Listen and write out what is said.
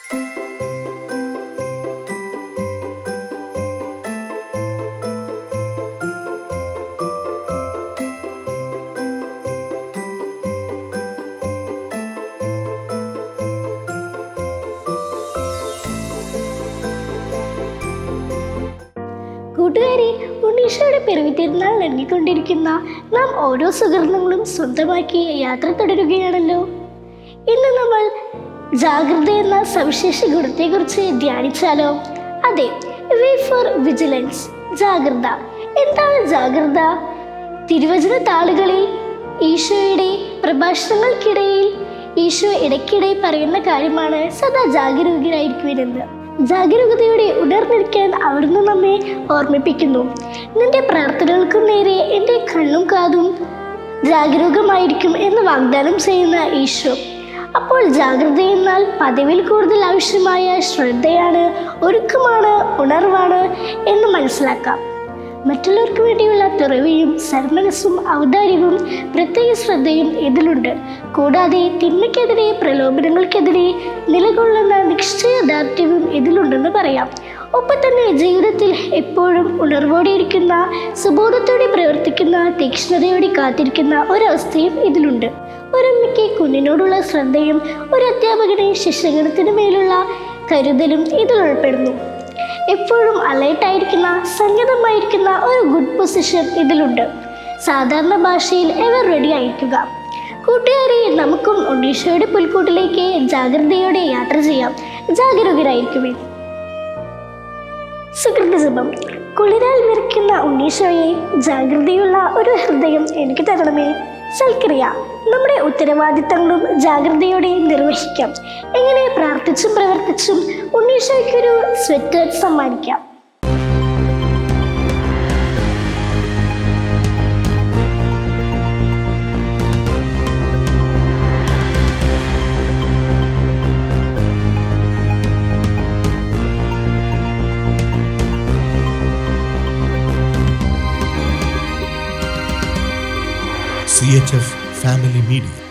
കൂട്ടുകാരെ ഉണ്ണീഷയുടെ പിറവി തിരുനാൾ നൽകിക്കൊണ്ടിരിക്കുന്ന നാം ഓരോ സുഹൃത്തുക്കളും സ്വന്തമാക്കി യാത്ര തുടരുകയാണല്ലോ ഇന്ന് നമ്മൾ ജാഗ്രത എന്ന സവിശേഷ ഗുണത്തെക്കുറിച്ച് ധ്യാനിച്ചാലോ അതെ വേ ഫോർ വിജിലൻസ് ജാഗ്രത എന്താണ് ജാഗ്രത തിരുവചന താളുകളിൽ ഈശോയുടെ പ്രഭാഷണങ്ങൾക്കിടയിൽ ഈശോ ഇടയ്ക്കിടെ പറയുന്ന കാര്യമാണ് സദാ ജാഗരൂകരായിരിക്കുമെന്ന് ജാഗരൂകതയോടെ ഉണർന്നിരിക്കാൻ അവിടുന്ന് നമ്മെ ഓർമ്മിപ്പിക്കുന്നു നിന്റെ പ്രാർത്ഥനകൾക്കും നേരെ എൻ്റെ കണ്ണും കാതും ജാഗരൂകമായിരിക്കും എന്ന് വാഗ്ദാനം ചെയ്യുന്ന ഈശോ അപ്പോൾ ജാഗ്രത എന്നാൽ പതിവിൽ കൂടുതൽ ആവശ്യമായ ശ്രദ്ധയാണ് ഒരുക്കമാണ് ഉണർവാണ് എന്ന് മനസ്സിലാക്കാം മറ്റുള്ളവർക്ക് വേണ്ടിയുള്ള തുറവിയും സന്മനസ്സും ഔദാര്യവും പ്രത്യേക ശ്രദ്ധയും ഇതിലുണ്ട് കൂടാതെ തിന്മയ്ക്കെതിരെ പ്രലോഭനങ്ങൾക്കെതിരെ നിലകൊള്ളുന്ന നിശ്ചയദാർഢ്യവും ഇതിലുണ്ടെന്ന് പറയാം ഒപ്പം തന്നെ ജീവിതത്തിൽ എപ്പോഴും ഉണർവോടെ ഇരിക്കുന്ന സുബോധത്തോടെ പ്രവർത്തിക്കുന്ന തീക്ഷ്ണതയോടെ കാത്തിരിക്കുന്ന ഒരവസ്ഥയും ഇതിലുണ്ട് ഒരമ്മയ്ക്ക് കുഞ്ഞിനോടുള്ള ശ്രദ്ധയും ഒരു അധ്യാപകനെ ശിഷ്യഗണത്തിന് മേലുള്ള കരുതലും ഇതിൽ ഉൾപ്പെടുന്നു എപ്പോഴും അലേർട്ടായിരിക്കുന്ന സംഗതമായിരിക്കുന്ന ഒരു ഗുഡ് പൊസിഷൻ ഇതിലുണ്ട് സാധാരണ ഭാഷയിൽ എവർ റെഡി ആയിരിക്കുക കൂട്ടുകാരെ നമുക്കും ഒഡീഷയുടെ പുൽക്കൂട്ടിലേക്ക് ജാഗ്രതയോടെ യാത്ര ചെയ്യാം ജാഗരൂകരായിരിക്കുമേ സുഹൃത്തുജപം കുളിരാൽ വിറയ്ക്കുന്ന ഉണ്ണീശോയെ ജാഗ്രതയുള്ള ഒരു ഹൃദയം എനിക്ക് തരണമേ സൽക്രിയ നമ്മുടെ ഉത്തരവാദിത്തങ്ങളും ജാഗ്രതയോടെ നിർവഹിക്കാം എങ്ങനെ പ്രാർത്ഥിച്ചും പ്രവർത്തിച്ചും ഉണ്ണീശോയ്ക്കൊരു സ്വെറ്റർ സമ്മാനിക്കാം CHF Family Media.